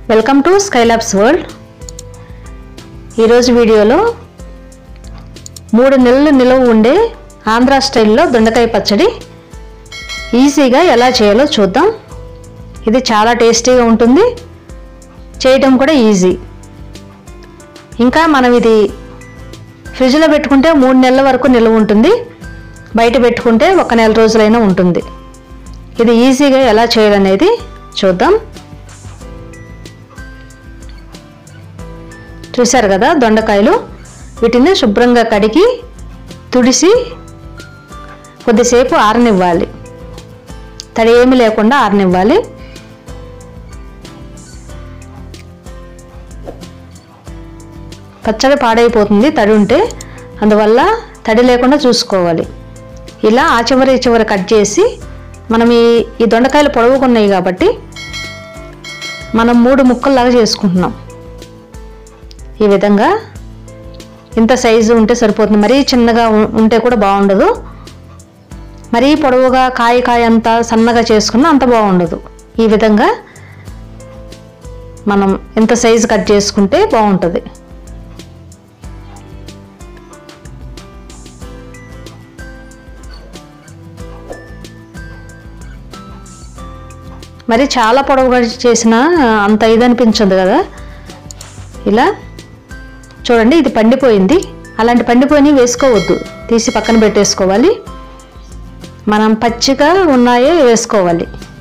welcome to Skylabs world ఈరోజు వీడియోలో మూడు నెలలు నిలవ ఉండే ఆంధ్ర స్టైల్లో దొండకాయ పచ్చడి ఈజీగా ఎలా చేయాలో చూద్దాం ఇది చాలా టేస్టీగా ఉంటుంది చేయటం కూడా ఈజీ ఇంకా మనం ఇది ఫ్రిడ్జ్లో పెట్టుకుంటే మూడు నెలల వరకు నిల్వ ఉంటుంది బయట పెట్టుకుంటే ఒక నెల రోజులైనా ఉంటుంది ఇది ఈజీగా ఎలా చేయాలనేది చూద్దాం చూశారు కదా దొండకాయలు వీటిని శుభ్రంగా కడిగి తుడిసి కొద్దిసేపు ఆరనివ్వాలి తడి ఏమి లేకుండా ఆరనివ్వాలి పచ్చడి పాడైపోతుంది తడి ఉంటే అందువల్ల తడి లేకుండా చూసుకోవాలి ఇలా ఆ చివరి ఈ చివరి కట్ చేసి మనం ఈ ఈ దొండకాయలు పొడవుకున్నాయి కాబట్టి మనం మూడు ముక్కల్లాగా చేసుకుంటున్నాం ఈ విధంగా ఇంత సైజు ఉంటే సరిపోతుంది మరీ చిన్నగా ఉం- ఉంటే కూడా బాగుండదు మరీ పొడవుగా కాయ కాయ అంత సన్నగా చేసుకున్నా అంత బాగుండదు ఈ విధంగా మనం ఎంత సైజు కట్ చేసుకుంటే బాగుంటుంది మరి చాలా పొడవుగా చేసినా అంత ఇది అనిపించదు కదా ఇలా చూడండి ఇది పండిపోయింది అలాంటి పండిపోయి వేసుకోవద్దు తీసి పక్కన పెట్టేసుకోవాలి మనం పచ్చిగా ఉన్నాయే వేసుకోవాలి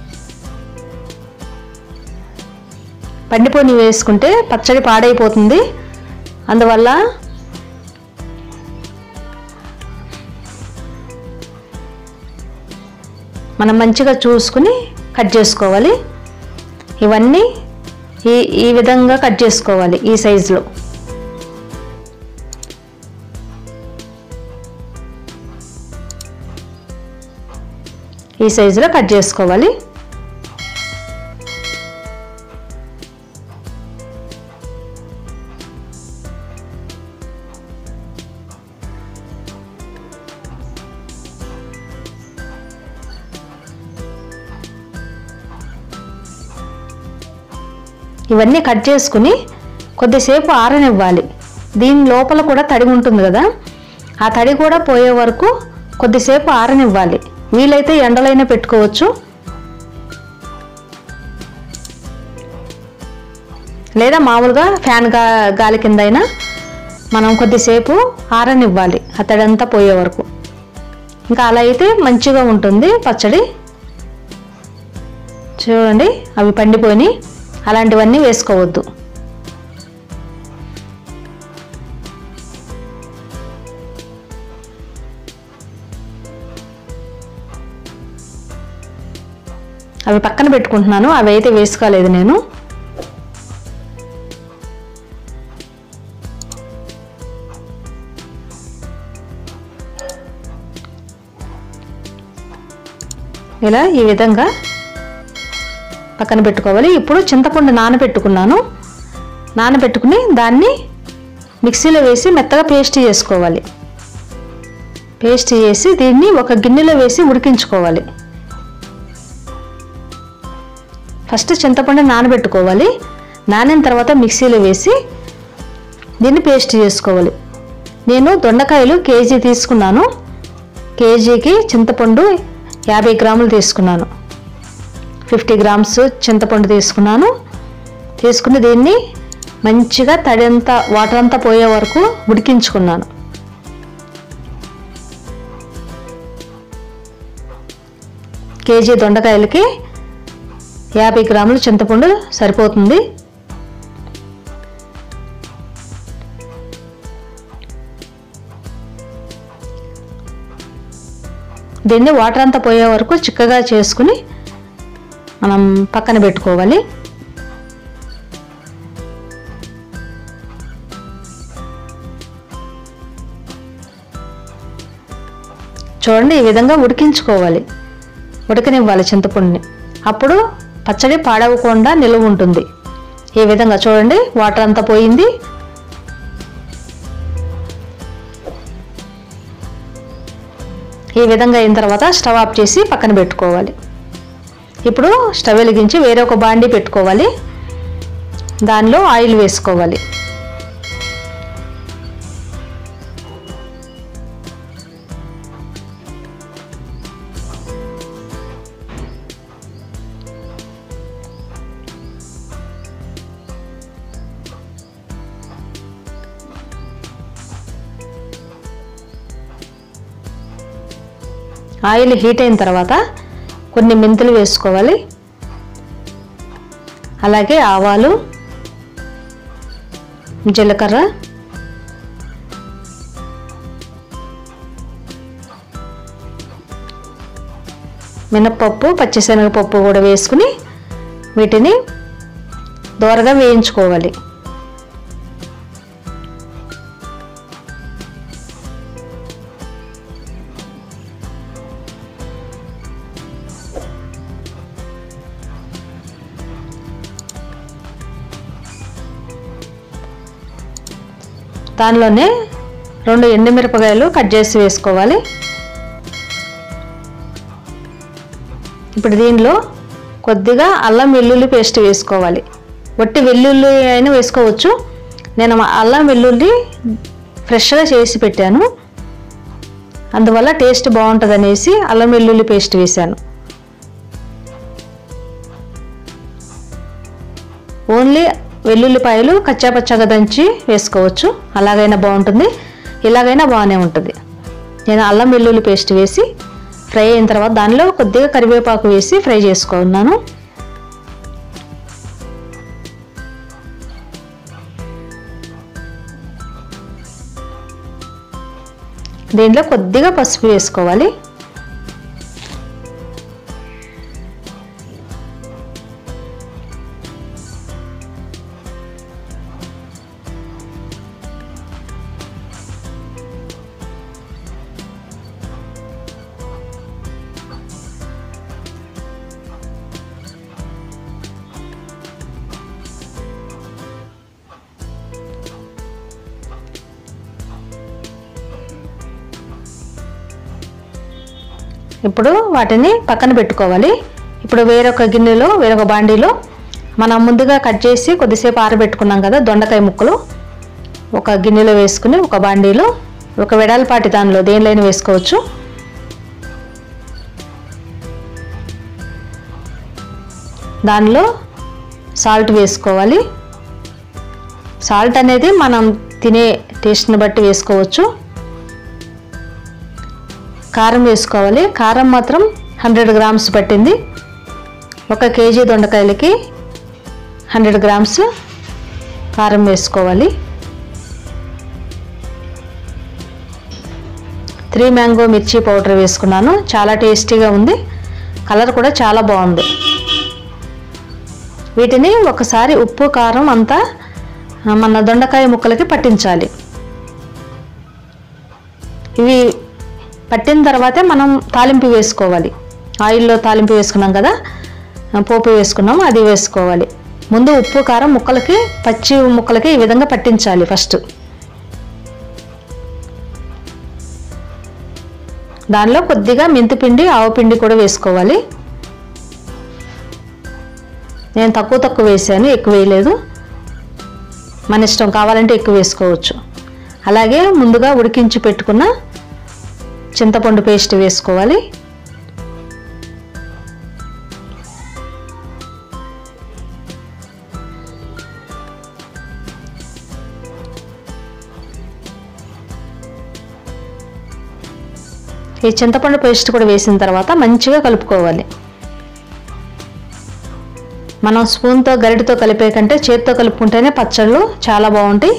పండిపోయి వేసుకుంటే పచ్చడి పాడైపోతుంది అందువల్ల మనం మంచిగా చూసుకుని కట్ చేసుకోవాలి ఇవన్నీ ఈ ఈ విధంగా కట్ చేసుకోవాలి ఈ సైజులో ఈ సైజులో కట్ చేసుకోవాలి ఇవన్నీ కట్ చేసుకుని కొద్దిసేపు ఆరనివ్వాలి దీని లోపల కూడా తడి ఉంటుంది కదా ఆ తడి కూడా పోయే వరకు కొద్దిసేపు ఆరనివ్వాలి వీలైతే ఎండలైనా పెట్టుకోవచ్చు లేదా మామూలుగా ఫ్యాన్ గా గాలి కింద అయినా మనం కొద్దిసేపు ఆరనివ్వాలి ఆ తడంతా పోయే వరకు ఇంకా అలా అయితే మంచిగా ఉంటుంది పచ్చడి చూడండి అవి పండిపోయి అలాంటివన్నీ వేసుకోవద్దు అవి పక్కన పెట్టుకుంటున్నాను అవి అయితే వేసుకోలేదు నేను ఇలా ఈ విధంగా పక్కన పెట్టుకోవాలి ఇప్పుడు చింతపండు నానబెట్టుకున్నాను నానబెట్టుకుని దాన్ని మిక్సీలో వేసి మెత్తగా పేస్ట్ చేసుకోవాలి పేస్ట్ చేసి దీన్ని ఒక గిన్నెలో వేసి ఉడికించుకోవాలి ఫస్ట్ చింతపండు నానబెట్టుకోవాలి నానిన తర్వాత మిక్సీలో వేసి దీన్ని పేస్ట్ చేసుకోవాలి నేను దొండకాయలు కేజీ తీసుకున్నాను కేజీకి చింతపండు యాభై గ్రాములు తీసుకున్నాను ఫిఫ్టీ గ్రామ్స్ చింతపండు తీసుకున్నాను తీసుకుని దీన్ని మంచిగా తడి అంతా వాటర్ అంతా పోయే వరకు ఉడికించుకున్నాను కేజీ దొండకాయలకి యాభై గ్రాములు చింతపండు సరిపోతుంది దీన్ని వాటర్ అంతా పోయే వరకు చిక్కగా చేసుకుని మనం పక్కన పెట్టుకోవాలి చూడండి ఈ విధంగా ఉడికించుకోవాలి ఉడకనివ్వాలి చింతపండుని అప్పుడు పచ్చడి పాడవకుండా నిలువ ఉంటుంది ఈ విధంగా చూడండి వాటర్ అంతా పోయింది ఈ విధంగా అయిన తర్వాత స్టవ్ ఆఫ్ చేసి పక్కన పెట్టుకోవాలి ఇప్పుడు స్టవ్ వెలిగించి వేరే ఒక బాండీ పెట్టుకోవాలి దానిలో ఆయిల్ వేసుకోవాలి ఆయిల్ హీట్ అయిన తర్వాత కొన్ని మెంతులు వేసుకోవాలి అలాగే ఆవాలు జీలకర్ర మినప్పప్పు పచ్చిశనగపప్పు కూడా వేసుకుని వీటిని దోరగా వేయించుకోవాలి దానిలోనే రెండు ఎండుమిరపకాయలు కట్ చేసి వేసుకోవాలి ఇప్పుడు దీనిలో కొద్దిగా అల్లం వెల్లుల్లి పేస్ట్ వేసుకోవాలి వట్టి వెల్లుల్లి అయినా వేసుకోవచ్చు నేను మా అల్లం వెల్లుల్లి ఫ్రెష్గా చేసి పెట్టాను అందువల్ల టేస్ట్ బాగుంటుంది అనేసి అల్లం వెల్లుల్లి పేస్ట్ వేశాను ఓన్లీ వెల్లుల్లిపాయలు కచ్చాపచ్చాగా దంచి వేసుకోవచ్చు అలాగైనా బాగుంటుంది ఇలాగైనా బాగానే ఉంటుంది నేను అల్లం వెల్లుల్లి పేస్ట్ వేసి ఫ్రై అయిన తర్వాత దానిలో కొద్దిగా కరివేపాకు వేసి ఫ్రై చేసుకున్నాను దీంట్లో కొద్దిగా పసుపు వేసుకోవాలి ఇప్పుడు వాటిని పక్కన పెట్టుకోవాలి ఇప్పుడు వేరొక గిన్నెలో వేరొక బాండీలో మనం ముందుగా కట్ చేసి కొద్దిసేపు ఆరబెట్టుకున్నాం కదా దొండకాయ ముక్కలు ఒక గిన్నెలో వేసుకుని ఒక బాండీలో ఒక వెడల్పాటి దానిలో దేనిలైనా వేసుకోవచ్చు దానిలో సాల్ట్ వేసుకోవాలి సాల్ట్ అనేది మనం తినే టేస్ట్ని బట్టి వేసుకోవచ్చు కారం వేసుకోవాలి కారం మాత్రం హండ్రెడ్ గ్రామ్స్ పట్టింది ఒక కేజీ దొండకాయలకి హండ్రెడ్ గ్రామ్స్ కారం వేసుకోవాలి త్రీ మ్యాంగో మిర్చి పౌడర్ వేసుకున్నాను చాలా టేస్టీగా ఉంది కలర్ కూడా చాలా బాగుంది వీటిని ఒకసారి ఉప్పు కారం అంతా ఆ, మన దొండకాయ ముక్కలకి పట్టించాలి ఇవి పట్టిన తర్వాతే మనం తాలింపు వేసుకోవాలి ఆయిల్లో తాలింపు వేసుకున్నాం కదా ఆ, పోపు వేసుకున్నాం అది వేసుకోవాలి ముందు ఉప్పు కారం ముక్కలకి పచ్చి ముక్కలకి ఈ విధంగా పట్టించాలి ఫస్ట్ దానిలో కొద్దిగా మెంతిపిండి ఆవపిండి కూడా వేసుకోవాలి నేను తక్కువ తక్కువ వేసాను ఎక్కువ వేయలేదు మన ఇష్టం కావాలంటే ఎక్కువ వేసుకోవచ్చు అలాగే ముందుగా ఉడికించి పెట్టుకున్న చింతపండు పేస్ట్ వేసుకోవాలి ఈ చింతపండు పేస్ట్ కూడా వేసిన తర్వాత మంచిగా కలుపుకోవాలి మనం స్పూన్తో గరిటతో కలిపే కంటే చేతితో కలుపుకుంటేనే పచ్చళ్ళు చాలా బాగుంటాయి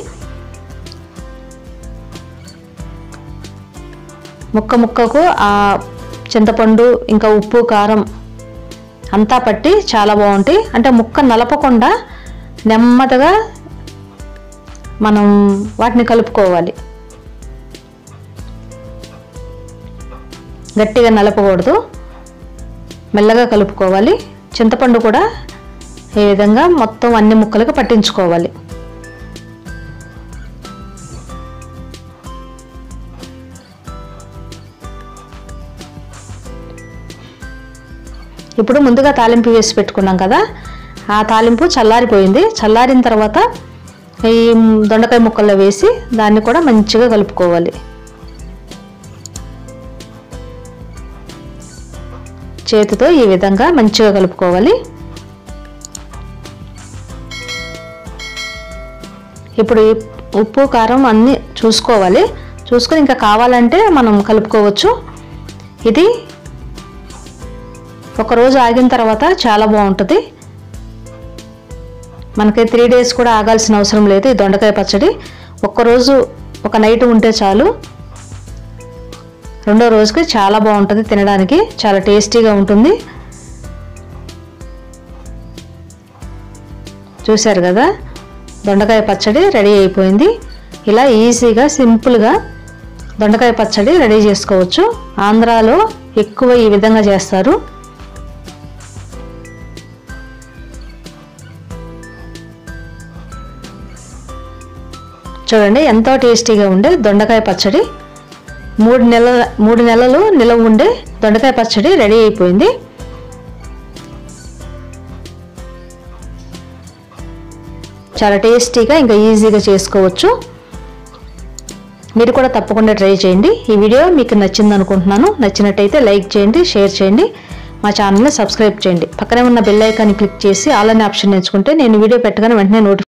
ముక్క ముక్కకు ఆ చింతపండు ఇంకా ఉప్పు కారం అంతా పట్టి చాలా బాగుంటాయి అంటే ముక్క నలపకుండా నెమ్మదిగా మనం వాటిని కలుపుకోవాలి గట్టిగా నలపకూడదు మెల్లగా కలుపుకోవాలి చింతపండు కూడా ఈ విధంగా మొత్తం అన్ని ముక్కలకు పట్టించుకోవాలి ఇప్పుడు ముందుగా తాలింపు వేసి పెట్టుకున్నాం కదా ఆ తాలింపు చల్లారిపోయింది చల్లారిన తర్వాత ఈ దొండకాయ ముక్కల్లో వేసి దాన్ని కూడా మంచిగా కలుపుకోవాలి చేతితో ఈ విధంగా మంచిగా కలుపుకోవాలి ఇప్పుడు ఈ ఉప్పు కారం అన్నీ చూసుకోవాలి చూసుకొని ఇంకా కావాలంటే మనం కలుపుకోవచ్చు ఇది ఒకరోజు ఆగిన తర్వాత చాలా బాగుంటుంది మనకి త్రీ డేస్ కూడా ఆగాల్సిన అవసరం లేదు ఈ దొండకాయ పచ్చడి ఒక్కరోజు ఒక నైట్ ఉంటే చాలు రెండో రోజుకి చాలా బాగుంటుంది తినడానికి చాలా టేస్టీగా ఉంటుంది చూశారు కదా దొండకాయ పచ్చడి రెడీ అయిపోయింది ఇలా ఈజీగా సింపుల్గా దొండకాయ పచ్చడి రెడీ చేసుకోవచ్చు ఆంధ్రాలో ఎక్కువ ఈ విధంగా చేస్తారు చూడండి ఎంతో టేస్టీగా ఉండే దొండకాయ పచ్చడి మూడు నెలల మూడు నెలలు నిలవ ఉండే దొండకాయ పచ్చడి రెడీ అయిపోయింది చాలా టేస్టీగా ఇంకా ఈజీగా చేసుకోవచ్చు మీరు కూడా తప్పకుండా ట్రై చేయండి ఈ వీడియో మీకు నచ్చింది అనుకుంటున్నాను నచ్చినట్టయితే లైక్ చేయండి షేర్ చేయండి మా ఛానల్ని సబ్స్క్రైబ్ చేయండి పక్కనే ఉన్న బెల్ ఐకాన్ని క్లిక్ చేసి ఆల్ అనే ఆప్షన్ ఎంచుకుంటే నేను వీడియో పెట్టగానే వెంటనే నోటిఫికేషన్